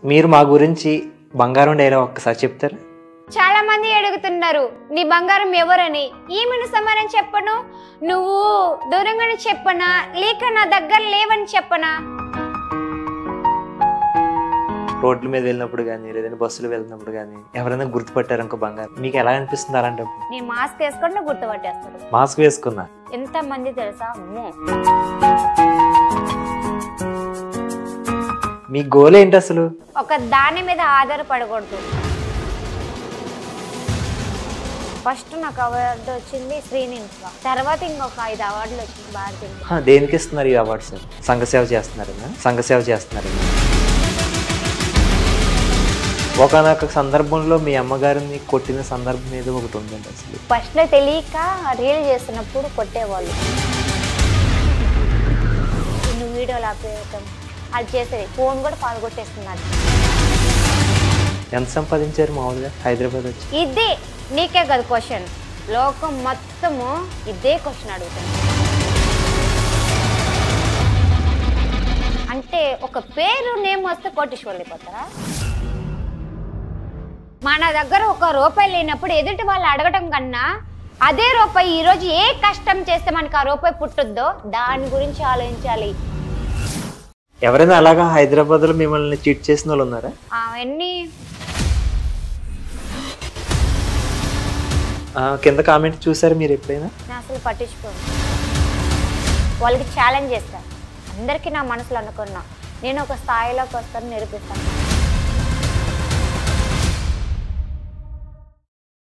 మీరు మా గురించి బంగారం డైలాగ్ ఒక్కసారి చెప్తారా చాలా మంది అడుగుతున్నారు నీ బంగారం ఎవరని ఈమెను సమానం చెప్పను నువ్వు దూరంగానే చెప్పనా లేక నా దగ్గర లేవని చెప్పనా రోడ్ల మీద వెళ్ళినప్పుడు కానీ లేదంటే బస్సులో వెళ్ళినప్పుడు కానీ ఎవరైనా గుర్తుపట్టారు ఇంకో బంగారం మీకు ఎలా అనిపిస్తుంది అలాంటప్పుడు నేను మాస్క్ వేసుకుంటే గుర్తుపట్టేస్తారు మాస్క్ వేసుకున్నా ఎంత మంది తెలుసా అమ్మో మీ గోల్ ఏంటి అసలు ఒక దాని మీద ఆధారపడకూడదు ఫస్ట్ నాకు అవార్డు వచ్చింది శ్రీనివాస తర్వాత ఇంకొక ఐదు అవార్డులు వచ్చింది భారతీయ హా, దేనికి ఇస్తున్నారు ఈ అవార్డ్స్ సంఘ సేవ చేస్తున్నారన్నా సంఘ సేవ చేస్తున్నారన్నా ఒకనొక సందర్భంలో మీ అమ్మగారిని కొట్టిన సందర్భం ఏదో ఒకటి ఉందండి అసలు ఫస్ట్ లో తెలియక రీల్ చేస్తున్నప్పుడు కొట్టేవాళ్ళు నువ్వు వీడియోలు ఆపేయటం అది చేసేది ఫోన్ కూడా పాల్గొట్టేస్తున్నారు ఎంత సంపాదించారు మామూలుగా హైదరాబాద్ వచ్చి ఇదే నీకే కదా క్వశ్చన్ లోకం మొత్తము ఇదే క్వశ్చన్ అడుగుతుంది అంటే ఒక పేరు నేమ్ వస్తే కోటేశ్వరులు అయిపోతారా మన దగ్గర ఒక రూపాయి లేనప్పుడు ఎదుటి వాళ్ళు అడగటం కన్నా అదే రూపాయి ఈరోజు ఏ కష్టం చేస్తే మనకు ఆ రూపాయి పుట్టుద్దో దాని గురించి ఆలోచించాలి ఎవరైనా అలాగా హైదరాబాద్లో మిమ్మల్ని చీట్ చేసిన వాళ్ళు ఉన్నారా అవన్నీ ఆ, కింద కామెంట్ చూసారు మీరు ఎప్పుడైనా నేను అసలు పట్టించుకోను వాళ్ళకి ఛాలెంజ్ చేస్తాను అందరికీ నా మనసులో అనుకున్నా నేను ఒక స్థాయిలోకి వస్తాను నిరూపిస్తాను